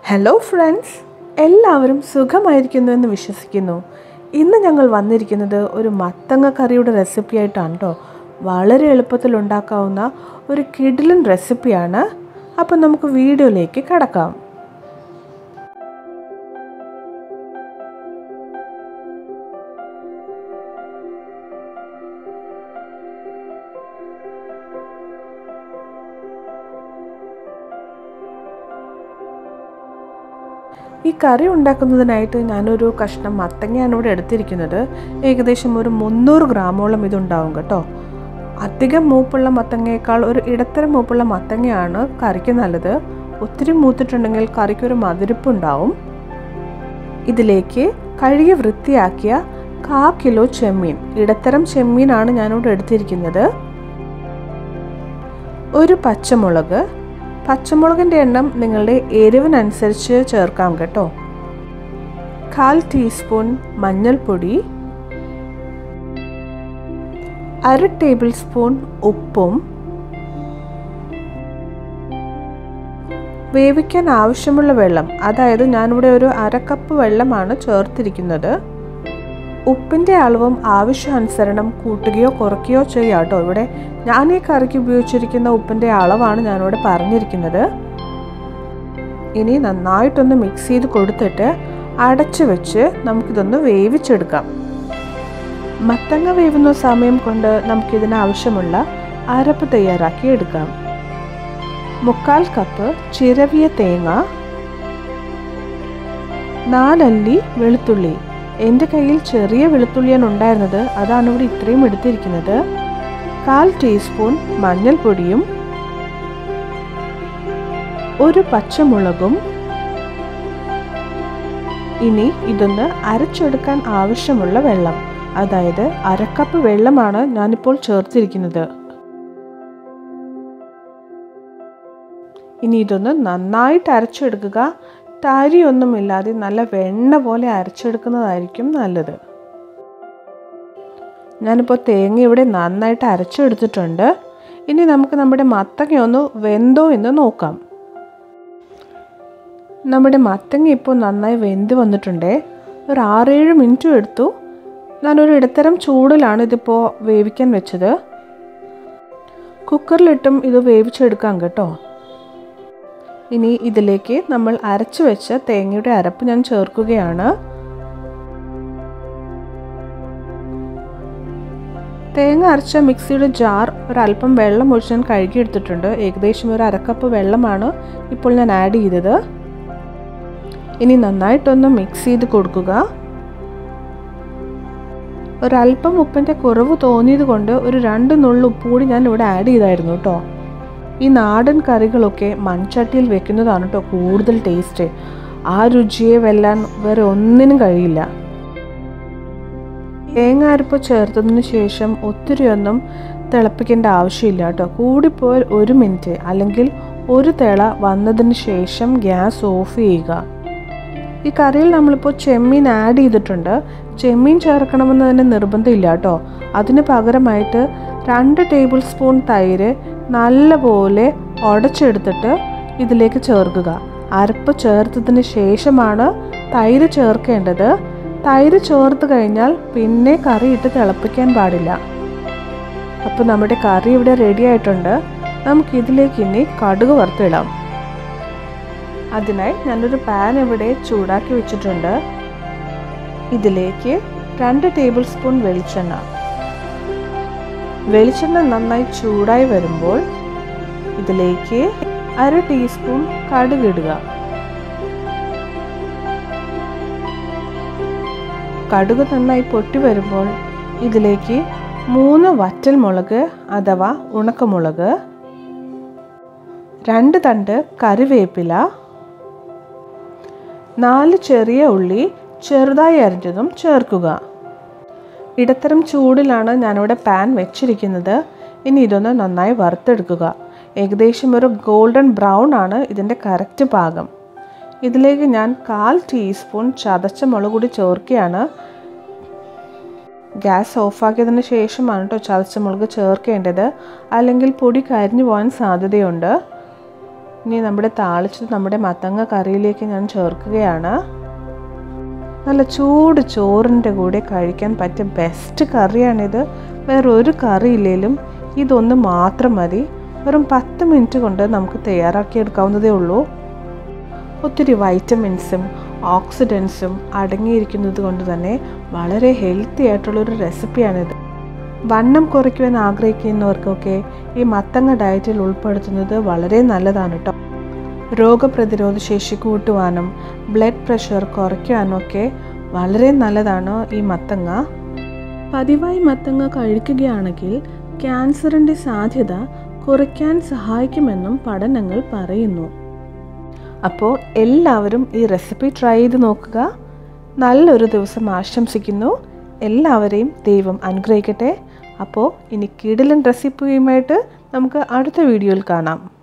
hello friends എല്ലാവരും സുഖമായിരിക്കുന്നു എന്ന് വിശ്വസിക്കുന്നു ഇന്ന് ഞങ്ങൾ വന്നിരിക്കുന്നത് ഒരു മത്തങ്ങ കറിയുടെ റെസിപ്പി ആയിട്ടാണ് കേട്ടോ വളരെ എളുപ്പത്തിൽ ഉണ്ടാക്കാവുന്ന ഒരു കിഡിലൻ റെസിപ്പിയാണ് അപ്പം നമുക്ക് വീഡിയോയിലേക്ക് കടക്കാം ഈ കറി ഉണ്ടാക്കുന്നതിനായിട്ട് ഞാനൊരു കഷ്ണം മത്തങ്ങയാണ് ഇവിടെ എടുത്തിരിക്കുന്നത് ഏകദേശം ഒരു മുന്നൂറ് ഗ്രാമോളം ഇതുണ്ടാവും കേട്ടോ അധികം മൂപ്പുള്ള മത്തങ്ങയേക്കാൾ ഒരു ഇടത്തരം മൂപ്പുള്ള മത്തങ്ങയാണ് കറിക്ക് നല്ലത് ഒത്തിരി മൂത്തിട്ടുണ്ടെങ്കിൽ കറിക്കൊരു മധുരിപ്പുണ്ടാവും ഇതിലേക്ക് കഴുകി വൃത്തിയാക്കിയ കാ കിലോ ചെമ്മീൻ ഇടത്തരം ചെമ്മീനാണ് ഞാനിവിടെ എടുത്തിരിക്കുന്നത് ഒരു പച്ചമുളക് പച്ചമുളകിൻ്റെ എണ്ണം നിങ്ങളുടെ എരിവിനനുസരിച്ച് ചേർക്കാം കേട്ടോ കാൽ ടീസ്പൂൺ മഞ്ഞൾപ്പൊടി അര ടേബിൾ സ്പൂൺ ഉപ്പും വേവിക്കാൻ ആവശ്യമുള്ള വെള്ളം അതായത് ഞാനിവിടെ ഒരു അര കപ്പ് വെള്ളമാണ് ചേർത്തിരിക്കുന്നത് ഉപ്പിൻ്റെ അളവും ആവശ്യാനുസരണം കൂട്ടുകയോ കുറയ്ക്കുകയോ ചെയ്യാം കേട്ടോ ഇവിടെ ഞാൻ ഈ കറിക്ക് ഉപയോഗിച്ചിരിക്കുന്ന ഉപ്പിൻ്റെ അളവാണ് ഞാനിവിടെ പറഞ്ഞിരിക്കുന്നത് ഇനി നന്നായിട്ടൊന്ന് മിക്സ് ചെയ്ത് കൊടുത്തിട്ട് അടച്ചു വെച്ച് നമുക്കിതൊന്ന് വേവിച്ചെടുക്കാം മത്തങ്ങ വേവുന്ന സമയം കൊണ്ട് നമുക്കിതിന് ആവശ്യമുള്ള അരപ്പ് തയ്യാറാക്കി എടുക്കാം മുക്കാൽ കപ്പ് ചിരവിയ തേങ്ങ നാലല്ലി വെളുത്തുള്ളി എൻ്റെ കയ്യിൽ ചെറിയ വെളുത്തുള്ളിയാണ് ഉണ്ടായിരുന്നത് അതാണ് ഇവിടെ ഇത്രയും എടുത്തിരിക്കുന്നത് കാൽ ടീസ്പൂൺ മഞ്ഞൾപ്പൊടിയും ഒരു പച്ചമുളകും ഇനി ഇതൊന്ന് അരച്ചെടുക്കാൻ ആവശ്യമുള്ള വെള്ളം അതായത് അരക്കപ്പ് വെള്ളമാണ് ഞാനിപ്പോൾ ചേർത്തിരിക്കുന്നത് ഇനി ഇതൊന്ന് നന്നായിട്ട് അരച്ചെടുക്കുക തരിയൊന്നുമില്ലാതെ നല്ല വെണ്ണ പോലെ അരച്ചെടുക്കുന്നതായിരിക്കും നല്ലത് ഞാനിപ്പോൾ തേങ്ങ ഇവിടെ നന്നായിട്ട് അരച്ചെടുത്തിട്ടുണ്ട് ഇനി നമുക്ക് നമ്മുടെ മത്തങ്ങ ഒന്ന് വെന്തോ എന്ന് നോക്കാം നമ്മുടെ മത്തങ്ങ ഇപ്പോൾ നന്നായി വെന്ത് വന്നിട്ടുണ്ട് ഒരു ആറേഴ് മിനിറ്റും എടുത്തു ഞാനൊരു ഇടത്തരം ചൂടിലാണ് ഇതിപ്പോൾ വേവിക്കാൻ വെച്ചത് കുക്കറിലിട്ടും ഇത് വേവിച്ചെടുക്കാം കേട്ടോ ഇനി ഇതിലേക്ക് നമ്മൾ അരച്ചു വെച്ച തേങ്ങയുടെ അരപ്പ് ഞാൻ ചേർക്കുകയാണ് തേങ്ങ അരച്ച മിക്സിയുടെ ജാർ ഒരല്പം വെള്ളം ഒഴിച്ച് ഞാൻ കഴുകിയെടുത്തിട്ടുണ്ട് ഏകദേശം ഒരു അരക്കപ്പ് വെള്ളമാണ് ഇപ്പോൾ ഞാൻ ആഡ് ചെയ്തത് ഇനി നന്നായിട്ടൊന്ന് മിക്സ് ചെയ്ത് കൊടുക്കുക ഒരല്പം ഉപ്പിൻ്റെ കുറവ് തോന്നിയത് കൊണ്ട് ഒരു രണ്ട് നുള്ളു ഉപ്പ് കൂടി ഞാൻ ഇവിടെ ആഡ് ചെയ്തായിരുന്നു കേട്ടോ ഈ നാടൻ കറികളൊക്കെ മൺചട്ടിയിൽ വെക്കുന്നതാണ് കേട്ടോ കൂടുതൽ ടേസ്റ്റ് ആ രുചിയെ വെല്ലാൻ വേറെ ഒന്നിനും കഴിയില്ല തേങ്ങ അരപ്പ് ചേർത്തതിന് ശേഷം ഒത്തിരിയൊന്നും തിളപ്പിക്കേണ്ട ആവശ്യമില്ല കേട്ടോ കൂടിപ്പോയാൽ ഒരു മിനിറ്റ് അല്ലെങ്കിൽ ഒരു തിള വന്നതിന് ശേഷം ഗ്യാസ് ഓഫ് ചെയ്യുക ഈ കറിയിൽ നമ്മളിപ്പോൾ ചെമ്മീൻ ആഡ് ചെയ്തിട്ടുണ്ട് ചെമ്മീൻ ചേർക്കണമെന്ന് തന്നെ നിർബന്ധമില്ല കേട്ടോ അതിന് പകരമായിട്ട് രണ്ട് ടേബിൾ സ്പൂൺ തൈര് നല്ലപോലെ ഉടച്ചെടുത്തിട്ട് ഇതിലേക്ക് ചേർക്കുക അരപ്പ് ചേർത്തതിന് ശേഷമാണ് തൈര് ചേർക്കേണ്ടത് തൈര് ചേർത്ത് കഴിഞ്ഞാൽ പിന്നെ കറി ഇട്ട് തിളപ്പിക്കാൻ പാടില്ല അപ്പോൾ നമ്മുടെ കറി ഇവിടെ റെഡി ആയിട്ടുണ്ട് നമുക്ക് ഇതിലേക്ക് ഇനി കടുക് വറുത്തിടാം അതിനായി ഞാനൊരു പാൻ ഇവിടെ ചൂടാക്കി വെച്ചിട്ടുണ്ട് ഇതിലേക്ക് രണ്ട് ടേബിൾ സ്പൂൺ വെളിച്ചെണ്ണ വെളിച്ചെണ്ണ നന്നായി ചൂടായി വരുമ്പോൾ ഇതിലേക്ക് അര ടീസ്പൂൺ കടുക് ഇടുക കടുക് നന്നായി പൊട്ടി വരുമ്പോൾ ഇതിലേക്ക് മൂന്ന് വറ്റൽ മുളക് അഥവാ ഉണക്കമുളക് രണ്ട് തണ്ട് കറിവേപ്പില നാല് ചെറിയ ഉള്ളി ചെറുതായി അരിഞ്ഞതും ചേർക്കുക ഇടത്തരം ചൂടിലാണ് ഞാനിവിടെ പാൻ വെച്ചിരിക്കുന്നത് ഇനി ഇതൊന്ന് നന്നായി വറുത്തെടുക്കുക ഏകദേശം ഒരു ഗോൾഡൻ ബ്രൗൺ ആണ് ഇതിൻ്റെ കറക്റ്റ് പാകം ഇതിലേക്ക് ഞാൻ കാൽ ടീസ്പൂൺ ചതച്ച മുളക് കൂടി ചേർക്കുകയാണ് ഗ്യാസ് ഓഫാക്കിയതിന് ശേഷമാണ് കേട്ടോ ചതച്ച മുളക് ചേർക്കേണ്ടത് അല്ലെങ്കിൽ പൊടി കരിഞ്ഞു പോകാൻ സാധ്യതയുണ്ട് ഇനി നമ്മുടെ താളിച്ചത് നമ്മുടെ മത്തങ്ങ കറിയിലേക്ക് ഞാൻ ചേർക്കുകയാണ് നല്ല ചൂട് ചോറിൻ്റെ കൂടെ കഴിക്കാൻ പറ്റിയ ബെസ്റ്റ് കറിയാണിത് വേറെ ഒരു കറിയില്ലേലും ഇതൊന്ന് മാത്രം മതി വെറും പത്ത് മിനിറ്റ് കൊണ്ട് നമുക്ക് തയ്യാറാക്കിയെടുക്കാവുന്നതേ ഉള്ളൂ ഒത്തിരി വൈറ്റമിൻസും ഓക്സിഡൻസും അടങ്ങിയിരിക്കുന്നത് കൊണ്ട് തന്നെ വളരെ ഹെൽത്തി ആയിട്ടുള്ളൊരു റെസിപ്പിയാണിത് വണ്ണം കുറയ്ക്കുവാൻ ആഗ്രഹിക്കുന്നവർക്കൊക്കെ ഈ മത്തങ്ങ ഡയറ്റിൽ ഉൾപ്പെടുത്തുന്നത് വളരെ നല്ലതാണ് കേട്ടോ രോഗപ്രതിരോധ ശേഷി കൂട്ടുവാനും ബ്ലഡ് പ്രഷർ കുറയ്ക്കുവാനും ഒക്കെ വളരെ നല്ലതാണ് ഈ മത്തങ്ങ പതിവായി മത്തങ്ങ കഴിക്കുകയാണെങ്കിൽ ക്യാൻസറിൻ്റെ സാധ്യത കുറയ്ക്കാൻ സഹായിക്കുമെന്നും പഠനങ്ങൾ പറയുന്നു അപ്പോൾ എല്ലാവരും ഈ റെസിപ്പി ട്രൈ ചെയ്ത് നോക്കുക നല്ലൊരു ദിവസം ആശംസിക്കുന്നു എല്ലാവരെയും ദൈവം അനുഗ്രഹിക്കട്ടെ അപ്പോൾ ഇനി കിടിലൻ റെസിപ്പിയുമായിട്ട് നമുക്ക് അടുത്ത വീഡിയോയിൽ കാണാം